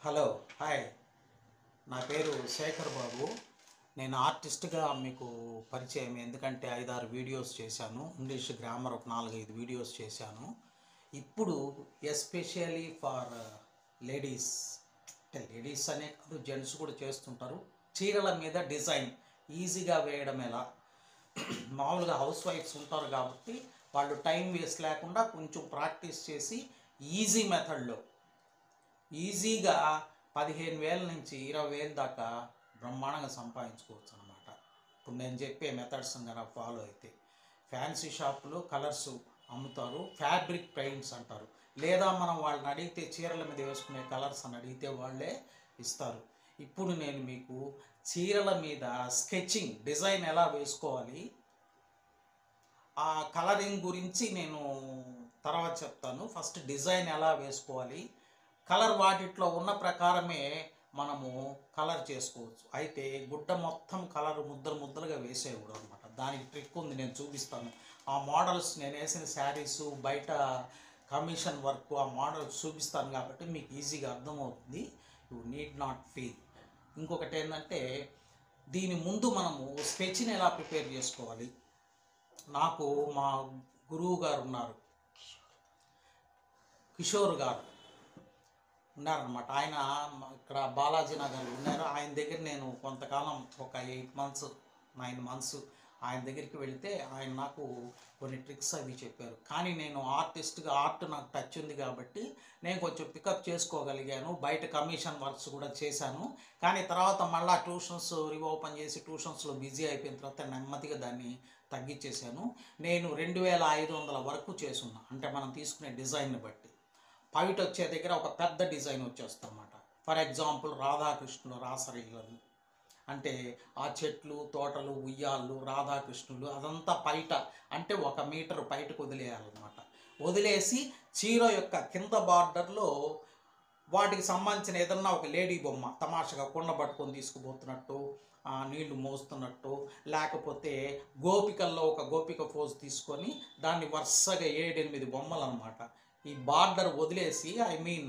hello hi నా పేరు శేఖర్ బాబు నేను ఆర్టిస్ట్గా మీకు పరిచయం ఎందుకంటే ఐదారు వీడియోస్ చేశాను ఇంగ్లీష్ గ్రామర్ ఒక నాలుగైదు వీడియోస్ చేశాను ఇప్పుడు ఎస్పెషల్లీ ఫర్ లేడీస్ అంటే లేడీస్ అనే కాదు జెంట్స్ కూడా చేస్తుంటారు చీరల మీద డిజైన్ ఈజీగా వేయడం ఎలా మామూలుగా హౌస్ వైఫ్స్ ఉంటారు కాబట్టి వాళ్ళు టైం వేస్ట్ లేకుండా కొంచెం ప్రాక్టీస్ చేసి ఈజీ మెథడ్లో ఈజీగా పదిహేను వేల నుంచి ఇరవై వేల దాకా బ్రహ్మాండంగా సంపాదించుకోవచ్చు అనమాట ఇప్పుడు నేను చెప్పే మెథడ్స్ కనుక ఫాలో అయితే ఫ్యాన్సీ షాపులో కలర్స్ అమ్ముతారు ఫ్యాబ్రిక్ పెయింట్స్ అంటారు లేదా మనం వాళ్ళని అడిగితే చీరల మీద వేసుకునే కలర్స్ అని అడిగితే వాళ్ళే ఇస్తారు ఇప్పుడు నేను మీకు చీరల మీద స్కెచింగ్ డిజైన్ ఎలా వేసుకోవాలి ఆ కలరింగ్ గురించి నేను తర్వాత చెప్తాను ఫస్ట్ డిజైన్ ఎలా వేసుకోవాలి కలర్ వాటిట్లో ఉన్న ప్రకారమే మనము కలర్ చేసుకోవచ్చు అయితే గుడ్డ మొత్తం కలర్ ముద్దలు ముద్దలుగా వేసేయకూడదు అనమాట దానికి ట్రిక్ ఉంది నేను చూపిస్తాను ఆ మోడల్స్ నేను వేసిన శారీస్ బయట కమిషన్ వర్క్ ఆ మోడల్స్ చూపిస్తాను కాబట్టి మీకు ఈజీగా అర్థమవుతుంది యు నీడ్ నాట్ ఫీల్ ఇంకొకటి ఏంటంటే దీని ముందు మనము స్కెచ్ని ఎలా ప్రిపేర్ చేసుకోవాలి నాకు మా గురువు గారు ఉన్నారు కిషోర్ గారు ఉన్నారనమాట ఆయన ఇక్కడ బాలాజీ నగర్ ఉన్నారు ఆయన దగ్గర నేను కొంతకాలం ఒక ఎయిట్ మంత్స్ నైన్ మంత్స్ ఆయన దగ్గరికి వెళితే ఆయన నాకు కొన్ని ట్రిక్స్ అవి చెప్పారు కానీ నేను ఆర్టిస్ట్గా ఆర్ట్ నాకు టచ్ ఉంది కాబట్టి నేను కొంచెం పికప్ చేసుకోగలిగాను బయట కమిషన్ వర్క్స్ కూడా చేశాను కానీ తర్వాత మళ్ళీ ట్యూషన్స్ రీఓపెన్ చేసి ట్యూషన్స్లో బిజీ అయిపోయిన తర్వాత నెమ్మదిగా దాన్ని తగ్గించేశాను నేను రెండు వేల ఐదు వందల వరకు చేసున్నా అంటే మనం తీసుకునే డిజైన్ని బట్టి పైట వచ్చే దగ్గర ఒక పెద్ద డిజైన్ వచ్చేస్తుంది అనమాట ఫర్ ఎగ్జాంపుల్ రాధాకృష్ణులు రాసరీలలు అంటే ఆ చెట్లు తోటలు ఉయ్యాళ్ళు రాధాకృష్ణులు అదంతా పైట అంటే ఒక మీటర్ పైటకు వదిలేయాలన్నమాట వదిలేసి చీర యొక్క కింద బార్డర్లో వాటికి సంబంధించిన ఏదన్నా ఒక లేడీ బొమ్మ తమాషగా కుండ పట్టుకొని తీసుకుపోతున్నట్టు ఆ, నీళ్లు మోస్తున్నట్టు లేకపోతే గోపికల్లో ఒక గోపిక ఫోజ్ తీసుకొని దాన్ని వరుసగా ఏడెనిమిది బొమ్మలు అనమాట ఈ బార్డర్ వదిలేసి ఐ మీన్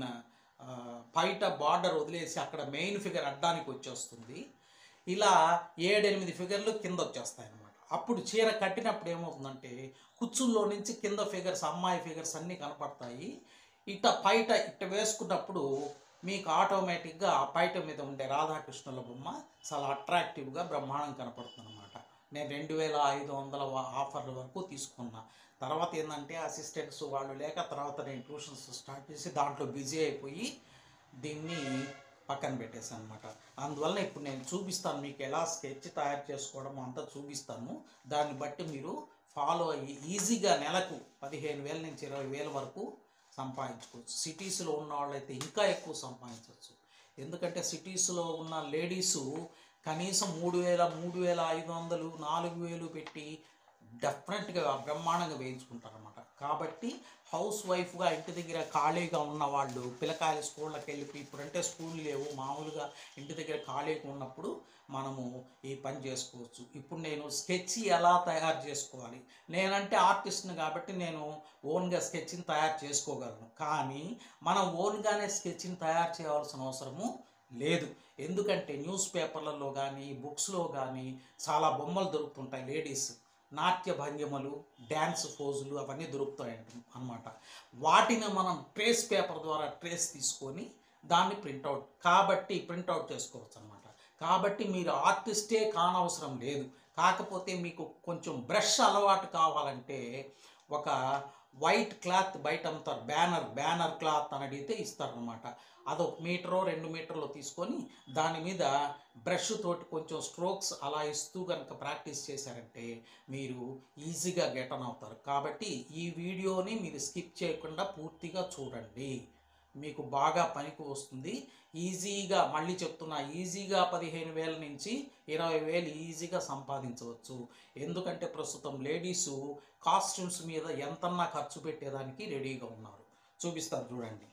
పైట బార్డర్ వదిలేసి అక్కడ మెయిన్ ఫిగర్ అడ్డానికి వచ్చేస్తుంది ఇలా ఏడెనిమిది ఫిగర్లు కింద వచ్చేస్తాయి అనమాట అప్పుడు చీర కట్టినప్పుడు ఏమవుతుందంటే కుచ్చుల్లో నుంచి కింద ఫిగర్స్ అమ్మాయి ఫిగర్స్ అన్నీ కనపడతాయి ఇట పైట ఇట్ట వేసుకున్నప్పుడు మీకు ఆటోమేటిక్గా ఆ పైట మీద ఉండే రాధాకృష్ణుల బొమ్మ చాలా అట్రాక్టివ్గా బ్రహ్మాండం కనపడుతుంది అనమాట నేను రెండు వేల ఐదు వందల ఆఫర్ల వరకు తీసుకున్నా తర్వాత ఏంటంటే అసిస్టెంట్స్ వాళ్ళు లేక తర్వాత నేను ట్యూషన్స్ స్టార్ట్ చేసి దాంట్లో బిజీ అయిపోయి దీన్ని పక్కన పెట్టేసాను అనమాట అందువల్ల ఇప్పుడు నేను చూపిస్తాను మీకు ఎలా స్కెచ్ తయారు చేసుకోవడం అంతా చూపిస్తాను దాన్ని బట్టి మీరు ఫాలో అయ్యి ఈజీగా నెలకు పదిహేను వేల నుంచి ఇరవై వేల వరకు సంపాదించుకోవచ్చు సిటీస్లో ఉన్న వాళ్ళైతే ఇంకా ఎక్కువ సంపాదించవచ్చు ఎందుకంటే సిటీస్లో ఉన్న లేడీసు కనీసం మూడు వేల మూడు వేల ఐదు వందలు నాలుగు వేలు పెట్టి డెఫినెట్గా బ్రహ్మాండంగా వేయించుకుంటారు అనమాట కాబట్టి హౌస్ వైఫ్గా ఇంటి దగ్గర ఖాళీగా ఉన్న వాళ్ళు పిల్లకాయలు స్కూళ్ళకి వెళ్ళి ఇప్పుడంటే స్కూల్ లేవు మామూలుగా ఇంటి దగ్గర ఖాళీగా ఉన్నప్పుడు మనము ఈ పని చేసుకోవచ్చు ఇప్పుడు నేను స్కెచ్ ఎలా తయారు చేసుకోవాలి నేనంటే ఆర్టిస్ట్ని కాబట్టి నేను ఓన్గా స్కెచ్ని తయారు చేసుకోగలను కానీ మనం ఓన్గానే స్కెచ్ని తయారు చేయవలసిన అవసరము లేదు ఎందుకంటే న్యూస్ పేపర్లలో కానీ బుక్స్లో కానీ చాలా బొమ్మలు దొరుకుతుంటాయి లేడీస్ నాట్య భంగిమలు డ్యాన్స్ ఫోజులు అవన్నీ దొరుకుతాయి అన్నమాట వాటిని మనం ట్రేస్ పేపర్ ద్వారా ట్రేస్ తీసుకొని దాన్ని ప్రింట్అవుట్ కాబట్టి ప్రింట్అవుట్ చేసుకోవచ్చు అనమాట కాబట్టి మీరు ఆర్టిస్టే కానవసరం లేదు కాకపోతే మీకు కొంచెం బ్రష్ అలవాటు కావాలంటే ఒక వైట్ క్లాత్ బయట అమ్ముతారు బ్యానర్ బ్యానర్ క్లాత్ అని అడిగితే ఇస్తారనమాట అదొక మీటరో రెండు మీటర్లో తీసుకొని దాని మీద బ్రష్ తోటి కొంచెం స్ట్రోక్స్ అలా ఇస్తూ కనుక ప్రాక్టీస్ చేశారంటే మీరు ఈజీగా గెటన్ అవుతారు కాబట్టి ఈ వీడియోని మీరు స్కిప్ చేయకుండా పూర్తిగా చూడండి మీకు బాగా పనికి వస్తుంది ఈజీగా మళ్ళీ చెప్తున్నా ఈజీగా పదిహేను వేల నుంచి ఇరవై వేలు ఈజీగా సంపాదించవచ్చు ఎందుకంటే ప్రస్తుతం లేడీసు కాస్ట్యూమ్స్ మీద ఎంతన్నా ఖర్చు పెట్టేదానికి రెడీగా ఉన్నారు చూపిస్తారు చూడండి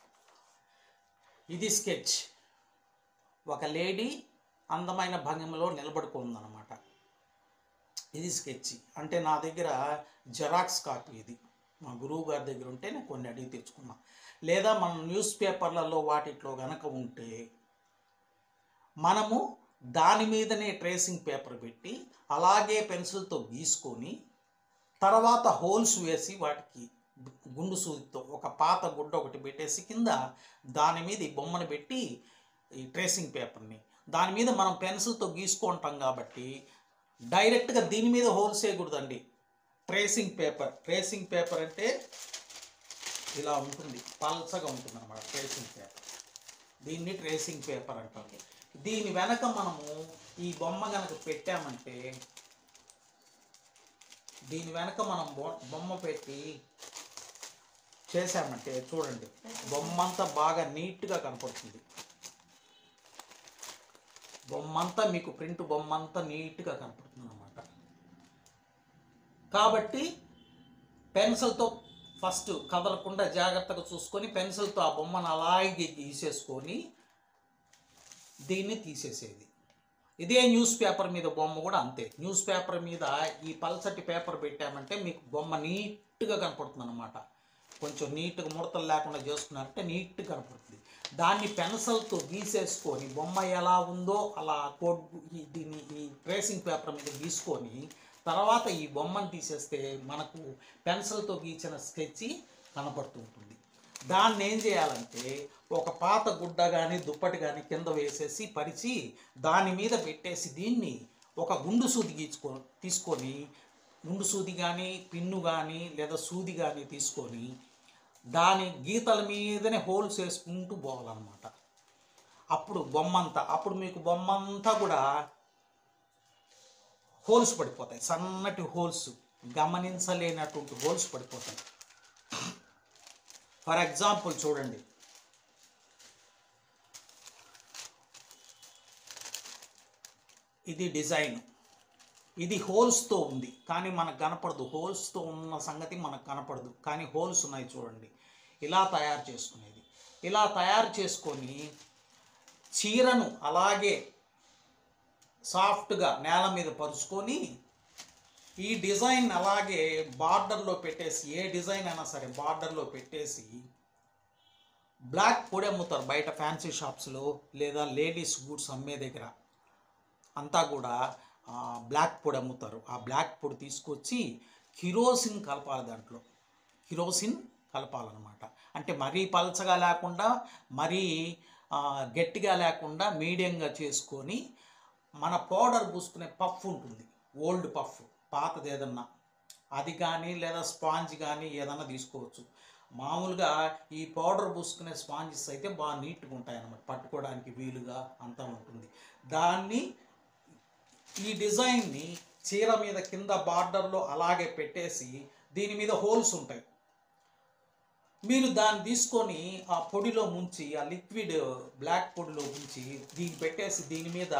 ఇది స్కెచ్ ఒక లేడీ అందమైన భంగిమలో నిలబడుకుందనమాట ఇది స్కెచ్ అంటే నా దగ్గర జెరాక్స్ కాపీ ఇది మా గురువు గారి దగ్గర ఉంటే నేను కొన్ని అడిగి తెచ్చుకున్నా లేదా మన న్యూస్ పేపర్లలో వాటిట్లో గనక ఉంటే మనము దాని మీదనే ట్రేసింగ్ పేపర్ పెట్టి అలాగే పెన్సిల్తో గీసుకొని తర్వాత హోల్స్ వేసి వాటికి గుండు సూదితో ఒక పాత గుడ్డ ఒకటి పెట్టేసి కింద దాని మీద ఈ బొమ్మను పెట్టి ఈ ట్రేసింగ్ పేపర్ని దాని మీద మనం పెన్సిల్తో గీసుకుంటాం కాబట్టి డైరెక్ట్గా దీని మీద హోల్స్ వేయకూడదండి ట్రేసింగ్ పేపర్ ట్రేసింగ్ పేపర్ అంటే ఇలా ఉంటుంది పల్చగా ఉంటుంది అనమాట ట్రేసింగ్ పేపర్ దీన్ని ట్రేసింగ్ పేపర్ అంటారు దీని వెనక మనము ఈ బొమ్మ కనుక పెట్టామంటే దీని వెనక మనం బొ- బొమ్మ పెట్టి చేసామంటే చూడండి బొమ్మ అంతా బాగా నీట్గా కనపడుతుంది బొమ్మ అంతా మీకు ప్రింట్ బొమ్మ అంతా నీట్గా కనపడుతుంది అనమాట కాబట్టి పెన్సిల్తో ఫస్ట్ కదలకుండా జాగ్రత్తగా చూసుకొని పెన్సిల్తో ఆ బొమ్మను అలాగే గీసేసుకొని దీన్ని తీసేసేది ఇదే న్యూస్ పేపర్ మీద బొమ్మ కూడా అంతే న్యూస్ పేపర్ మీద ఈ పల్సటి పేపర్ పెట్టామంటే మీకు బొమ్మ నీట్గా కనపడుతుంది అనమాట కొంచెం నీట్గా ముడతలు లేకుండా చేసుకున్నారంటే నీట్గా కనపడుతుంది దాన్ని పెన్సిల్తో గీసేసుకొని బొమ్మ ఎలా ఉందో అలా కోడ్ ఈ- దీన్ని ఈ ట్రేసింగ్ పేపర్ మీద గీసుకొని తర్వాత ఈ బొమ్మను తీసేస్తే మనకు పెన్సిల్తో గీచిన స్కెచ్ కనపడుతూ ఉంటుంది దాన్ని ఏం చేయాలంటే ఒక పాత గుడ్డ కానీ దుప్పటి కానీ కింద వేసేసి పరిచి దాని మీద పెట్టేసి దీన్ని ఒక గుండు సూది గీచుకో తీసుకొని గుండు సూది కానీ పిన్ను కానీ లేదా సూది కానీ తీసుకొని దాని గీతల మీదనే హోల్స్ వేసుకుంటూ పోవాలన్నమాట అప్పుడు బొమ్మంతా అప్పుడు మీకు బొమ్మంతా కూడా హోల్స్ పడిపోతాయి సన్నటి హోల్స్ గమనించలేనటువంటి హోల్స్ పడిపోతాయి ఫర్ ఎగ్జాంపుల్ చూడండి ఇది డిజైన్ ఇది హోల్స్తో ఉంది కానీ మనకు కనపడదు హోల్స్తో ఉన్న సంగతి మనకు కనపడదు కానీ హోల్స్ ఉన్నాయి చూడండి ఇలా తయారు చేసుకునేది ఇలా తయారు చేసుకొని చీరను అలాగే సాఫ్ట్గా నేల మీద పరుచుకొని ఈ డిజైన్ అలాగే బార్డర్లో పెట్టేసి ఏ డిజైన్ అయినా సరే బార్డర్లో పెట్టేసి బ్లాక్ పొడి అమ్ముతారు బయట ఫ్యాన్సీ షాప్స్లో లేదా లేడీస్ గూడ్స్ అమ్మే దగ్గర అంతా కూడా ఆ, బ్లాక్ పొడి అమ్ముతారు ఆ బ్లాక్ పొడి తీసుకొచ్చి కిరోసిన్ కలపాలి దాంట్లో కిరోసిన్ కలపాలన్నమాట అంటే మరీ పలచగా లేకుండా మరీ ఆ, గట్టిగా లేకుండా మీడియంగా చేసుకొని మన పౌడర్ పూసుకునే పఫ్ ఉంటుంది ఓల్డ్ పఫ్ పాతది ఏదన్నా అది కానీ లేదా స్పాంజ్ కానీ ఏదన్నా తీసుకోవచ్చు మామూలుగా ఈ పౌడర్ పూసుకునే స్పాంజెస్ అయితే బాగా నీట్గా ఉంటాయి అన్నమాట పట్టుకోవడానికి వీలుగా అంతా ఉంటుంది దాన్ని ఈ డిజైన్ని చీర మీద కింద బార్డర్లో అలాగే పెట్టేసి దీని మీద హోల్స్ ఉంటాయి మీరు దాన్ని తీసుకొని ఆ పొడిలో ముంచి ఆ లిక్విడ్ బ్లాక్ పొడిలో ముంచి దీన్ని పెట్టేసి దీని మీద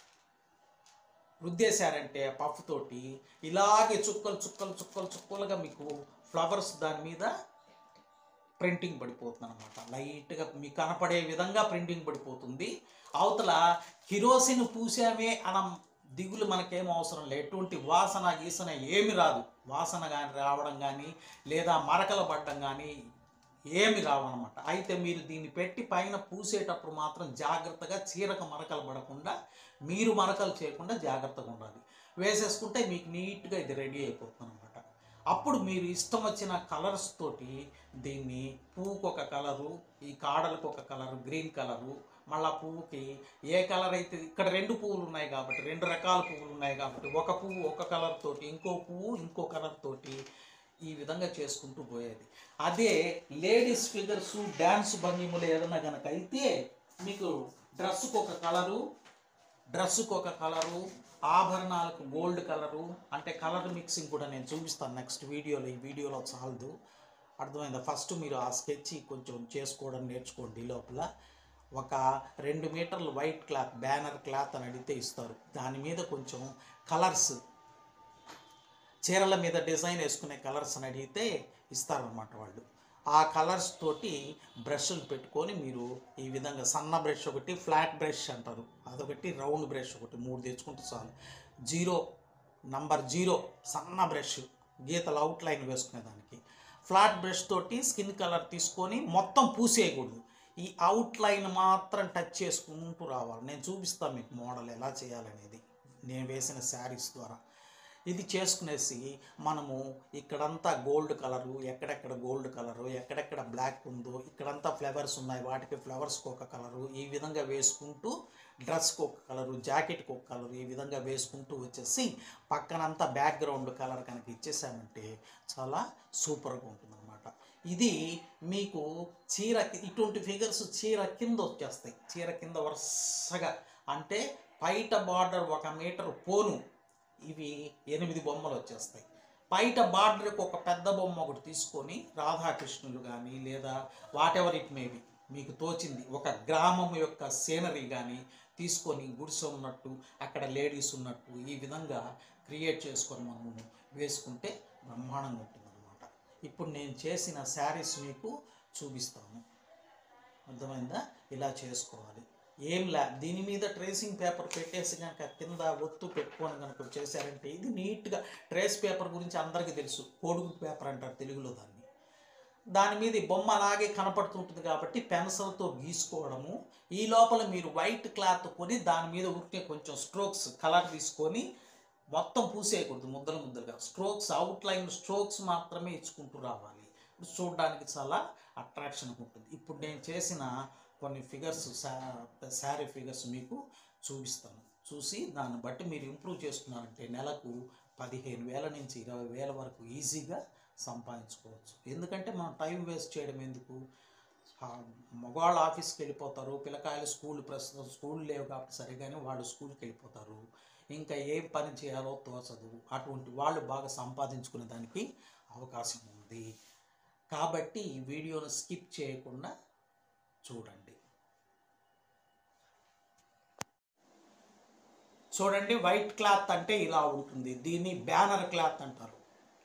రుద్దేశారంటే పఫ్ తోటి ఇలాగే చుక్కలు చుక్కలు చుక్కలు చుక్కలుగా మీకు ఫ్లవర్స్ దాని మీద ప్రింటింగ్ పడిపోతుంది అనమాట లైట్గా మీకు కనపడే విధంగా ప్రింటింగ్ పడిపోతుంది అవతల కిరోసిన్ పూసామే అనం దిగులు మనకేం అవసరం లేదు ఎటువంటి వాసన గీసన ఏమి రాదు వాసన కానీ రావడం కానీ లేదా మరకలు పడడం కానీ ఏమి రావన్నమాట అయితే మీరు దీన్ని పెట్టి పైన పూసేటప్పుడు మాత్రం జాగ్రత్తగా చీరకు మరకలు పడకుండా మీరు మరకలు చేయకుండా జాగ్రత్తగా ఉండాలి వేసేసుకుంటే మీకు నీట్గా ఇది రెడీ అయిపోతుంది అనమాట అప్పుడు మీరు ఇష్టం వచ్చిన కలర్స్ తోటి దీన్ని పువ్వుకు ఒక కలరు ఈ కాడలకు ఒక కలరు గ్రీన్ కలరు మళ్ళా పువ్వుకి ఏ కలర్ అయితే ఇక్కడ రెండు పువ్వులు ఉన్నాయి కాబట్టి రెండు రకాల పువ్వులు ఉన్నాయి కాబట్టి ఒక పువ్వు ఒక కలర్ తోటి ఇంకో పువ్వు ఇంకో కలర్ తోటి ఈ విధంగా చేసుకుంటూ పోయేది అదే లేడీస్ ఫిగర్స్ డ్యాన్స్ భంగిములు ఏదైనా కనుక అయితే మీకు డ్రెస్సుకు ఒక కలరు డ్రెస్సుకు ఒక కలరు ఆభరణాలకు గోల్డ్ కలరు అంటే కలర్ మిక్సింగ్ కూడా నేను చూపిస్తాను నెక్స్ట్ వీడియోలో ఈ వీడియోలో చాలదు అర్థమైందా ఫస్ట్ మీరు ఆ స్కెచ్ కొంచెం చేసుకోవడం నేర్చుకోండి ఈ లోపల ఒక రెండు మీటర్లు వైట్ క్లాత్ బ్యానర్ క్లాత్ అని అడిగితే ఇస్తారు దాని మీద కొంచెం కలర్స్ చీరల మీద డిజైన్ వేసుకునే కలర్స్ అని అడిగితే ఇస్తారనమాట వాళ్ళు ఆ కలర్స్ తోటి బ్రష్లు పెట్టుకొని మీరు ఈ విధంగా సన్న బ్రష్ ఒకటి ఫ్లాట్ బ్రష్ అంటారు అదొకటి రౌండ్ బ్రష్ ఒకటి మూడు తెచ్చుకుంటే చాలు జీరో నంబర్ జీరో సన్న బ్రష్ గీతలు అవుట్లైన్ వేసుకునేదానికి ఫ్లాట్ బ్రష్ తోటి స్కిన్ కలర్ తీసుకొని మొత్తం పూసేయకూడదు ఈ అవుట్ లైన్ మాత్రం టచ్ చేసుకుంటూ రావాలి నేను చూపిస్తాను మీకు మోడల్ ఎలా చేయాలనేది నేను వేసిన శారీస్ ద్వారా ఇది చేసుకునేసి మనము ఇక్కడంతా గోల్డ్ కలరు ఎక్కడెక్కడ గోల్డ్ కలరు ఎక్కడెక్కడ బ్లాక్ ఉందో ఇక్కడంతా ఫ్లవర్స్ ఉన్నాయి వాటికి ఫ్లవర్స్కి ఒక కలరు ఈ విధంగా వేసుకుంటూ డ్రెస్కి ఒక కలరు జాకెట్కి ఒక కలరు ఈ విధంగా వేసుకుంటూ వచ్చేసి పక్కనంతా బ్యాక్గ్రౌండ్ కలర్ కనుక ఇచ్చేసామంటే చాలా సూపర్గా ఉంటుంది అనమాట ఇది మీకు చీర ఇటువంటి ఫిగర్స్ చీర కింద వచ్చేస్తాయి చీర కింద వరుసగా అంటే బయట బార్డర్ ఒక మీటర్ పోను ఇవి ఎనిమిది బొమ్మలు వచ్చేస్తాయి బయట బార్డర్కి ఒక పెద్ద బొమ్మ ఒకటి తీసుకొని రాధాకృష్ణులు కానీ లేదా వాట్ ఎవర్ ఇట్ మేబీ మీకు తోచింది ఒక గ్రామం యొక్క సీనరీ కానీ తీసుకొని గుడిసె ఉన్నట్టు అక్కడ లేడీస్ ఉన్నట్టు ఈ విధంగా క్రియేట్ చేసుకొని మనము వేసుకుంటే బ్రహ్మాండంగా ఉంటుందన్నమాట ఇప్పుడు నేను చేసిన శారీస్ మీకు చూపిస్తాను అర్థమైందా ఇలా చేసుకోవాలి ఏం లే దీని మీద ట్రేసింగ్ పేపర్ పెట్టేసి కనుక కింద ఒత్తు పెట్టుకొని కనుక చేశారంటే ఇది నీట్గా ట్రేస్ పేపర్ గురించి అందరికీ తెలుసు కోడుగు పేపర్ అంటారు తెలుగులో దాన్ని దాని మీద ఈ బొమ్మ అలాగే కనపడుతుంటుంది కాబట్టి పెన్సిల్తో గీసుకోవడము ఈ లోపల మీరు వైట్ క్లాత్ కొని దాని మీద ఉరికే కొంచెం స్ట్రోక్స్ కలర్ తీసుకొని మొత్తం పూసేయకూడదు ముద్దలు ముద్దలుగా స్ట్రోక్స్ అవుట్ లైన్ స్ట్రోక్స్ మాత్రమే ఇచ్చుకుంటూ రావాలి చూడడానికి చాలా అట్రాక్షన్ ఉంటుంది ఇప్పుడు నేను చేసిన కొన్ని ఫిగర్స్ శారీ ఫిగర్స్ మీకు చూపిస్తాను చూసి దాన్ని బట్టి మీరు ఇంప్రూవ్ చేసుకున్నారంటే నెలకు పదిహేను వేల నుంచి ఇరవై వేల వరకు ఈజీగా సంపాదించుకోవచ్చు ఎందుకంటే మనం టైం వేస్ట్ చేయడం ఎందుకు ఆ మగవాళ్ళు ఆఫీస్కి వెళ్ళిపోతారు పిల్లకాయలు స్కూల్ ప్రస్తుతం స్కూల్ లేవు కాబట్టి సరిగానే వాళ్ళు స్కూల్కి వెళ్ళిపోతారు ఇంకా ఏం పని చేయాలో తోచదు అటువంటి వాళ్ళు బాగా సంపాదించుకునే దానికి అవకాశం ఉంది కాబట్టి ఈ వీడియోను స్కిప్ చేయకుండా చూడండి చూడండి వైట్ క్లాత్ అంటే ఇలా ఉంటుంది దీన్ని బ్యానర్ క్లాత్ అంటారు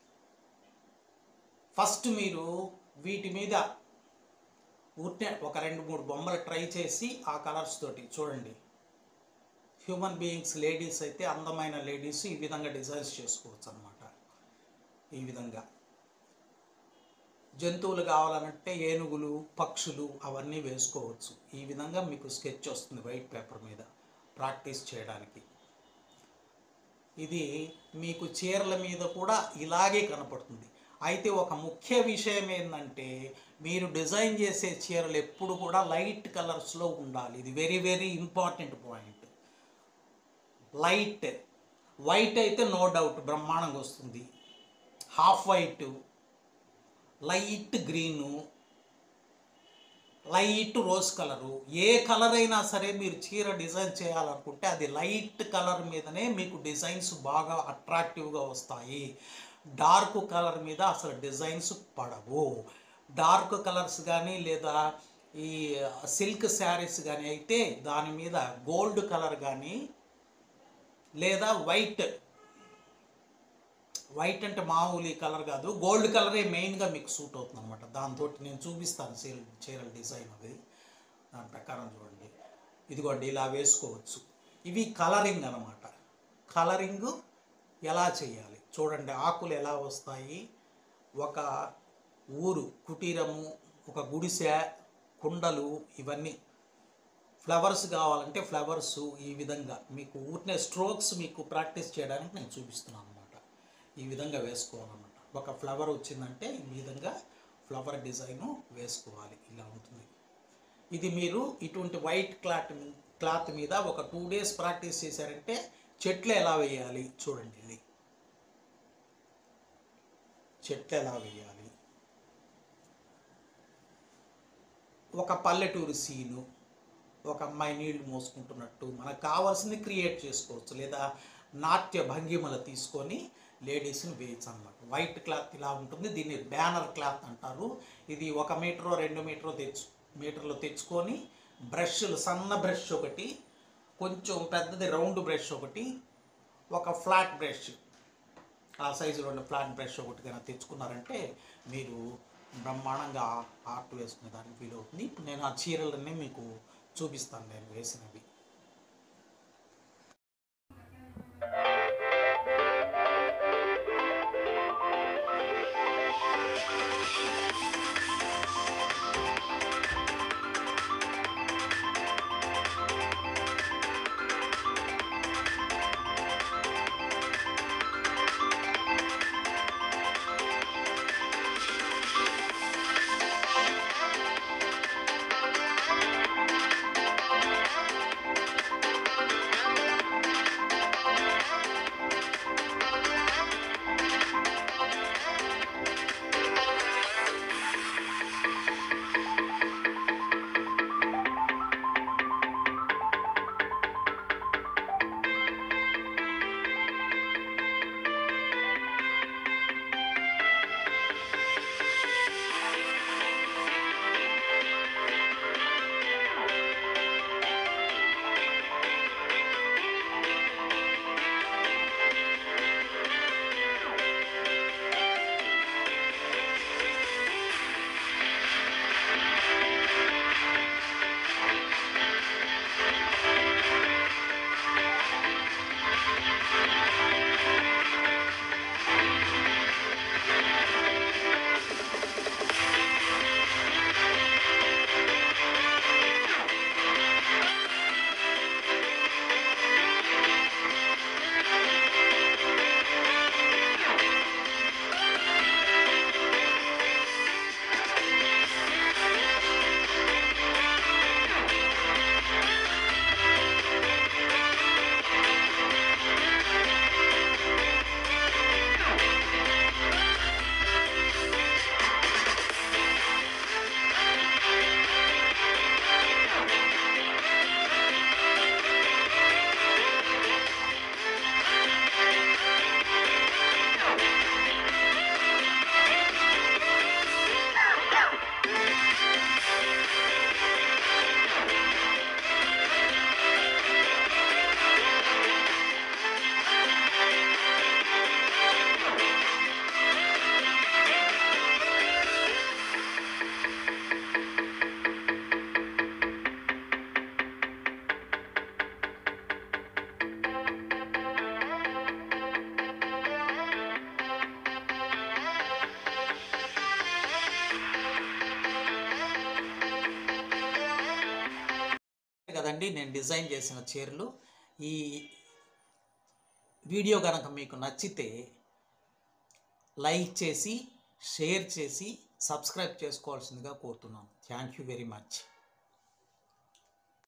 ఫస్ట్ మీరు వీటి మీద ఊరినే ఒక రెండు మూడు బొమ్మలు ట్రై చేసి ఆ కలర్స్ తోటి చూడండి హ్యూమన్ బీయింగ్స్ లేడీస్ అయితే అందమైన లేడీస్ ఈ విధంగా డిజైన్స్ చేసుకోవచ్చు అనమాట ఈ విధంగా జంతువులు కావాలనంటే ఏనుగులు పక్షులు అవన్నీ వేసుకోవచ్చు ఈ విధంగా మీకు స్కెచ్ వస్తుంది వైట్ పేపర్ మీద ప్రాక్టీస్ చేయడానికి ఇది మీకు చీరల మీద కూడా ఇలాగే కనపడుతుంది అయితే ఒక ముఖ్య విషయం ఏంటంటే మీరు డిజైన్ చేసే చీరలు ఎప్పుడు కూడా లైట్ కలర్స్లో ఉండాలి ఇది very very important point light white అయితే నో డౌట్ బ్రహ్మాండంగా వస్తుంది half white light green light rose colour ఏ కలర్ అయినా సరే మీరు చీర డిజైన్ చేయాలనుకుంటే అది లైట్ కలర్ మీదనే మీకు డిజైన్స్ బాగా అట్రాక్టివ్గా వస్తాయి డార్క్ కలర్ మీద అసలు డిజైన్స్ పడవు డార్క్ కలర్స్ కానీ లేదా ఈ సిల్క్ శారీస్ కానీ అయితే దాని మీద గోల్డ్ కలర్ కానీ లేదా వైట్ వైట్ అంటే మామూలు కలర్ కాదు గోల్డ్ కలరే మెయిన్గా మీకు సూట్ అవుతుంది అనమాట దాంతో నేను చూపిస్తాను చీర చీరల డిజైన్ అది దాని ప్రకారం చూడండి ఇదిగోండి ఇలా వేసుకోవచ్చు ఇవి కలరింగ్ అనమాట కలరింగ్ ఎలా చేయాలి చూడండి ఆకులు ఎలా వస్తాయి ఒక ఊరు కుటీరము ఒక గుడిసె కుండలు ఇవన్నీ ఫ్లవర్స్ కావాలంటే ఫ్లవర్స్ ఈ విధంగా మీకు ఊరినే స్ట్రోక్స్ మీకు ప్రాక్టీస్ చేయడానికి నేను చూపిస్తున్నాను అనమాట ఈ విధంగా వేసుకోవాలన్నమాట ఒక ఫ్లవర్ వచ్చిందంటే ఈ విధంగా ఫ్లవర్ డిజైన్ వేసుకోవాలి ఇలా ఉంటుంది ఇది మీరు ఇటువంటి వైట్ క్లాత్ క్లాత్ మీద ఒక టూ డేస్ ప్రాక్టీస్ చేశారంటే చెట్లు ఎలా వేయాలి చూడండి ఇది చెట్లు ఎలా వేయాలి ఒక పల్లెటూరు సీను ఒక అమ్మాయి నీళ్లు మోసుకుంటున్నట్టు మనకు కావాల్సింది క్రియేట్ చేసుకోవచ్చు లేదా నాట్య భంగిమలు తీసుకొని లేడీస్ని వేయచ్చు అనమాట వైట్ క్లాత్ ఇలా ఉంటుంది దీన్ని బ్యానర్ క్లాత్ అంటారు ఇది ఒక మీటరో రెండు మీటరో తెచ్చు మీటర్లో తెచ్చుకొని బ్రష్లు సన్న బ్రష్ ఒకటి కొంచెం పెద్దది రౌండ్ బ్రష్ ఒకటి ఒక ఫ్లాట్ బ్రష్ ఆ సైజులో ఉన్న ఫ్లాట్ బ్రష్ ఒకటి కనుక తెచ్చుకున్నారంటే మీరు బ్రహ్మాండంగా ఆర్ట్ వేసుకునే దానికి వీలవుతుంది ఇప్పుడు నేను ఆ చీరలన్నీ మీకు చూపిస్తాను నేను వేసినవి ఇదండి నేను డిజైన్ చేసిన చీరలు ఈ వీడియో కనుక మీకు నచ్చితే లైక్ చేసి షేర్ చేసి సబ్స్క్రైబ్ చేసుకోవాల్సిందిగా కోరుతున్నాను థ్యాంక్ యూ వెరీ మచ్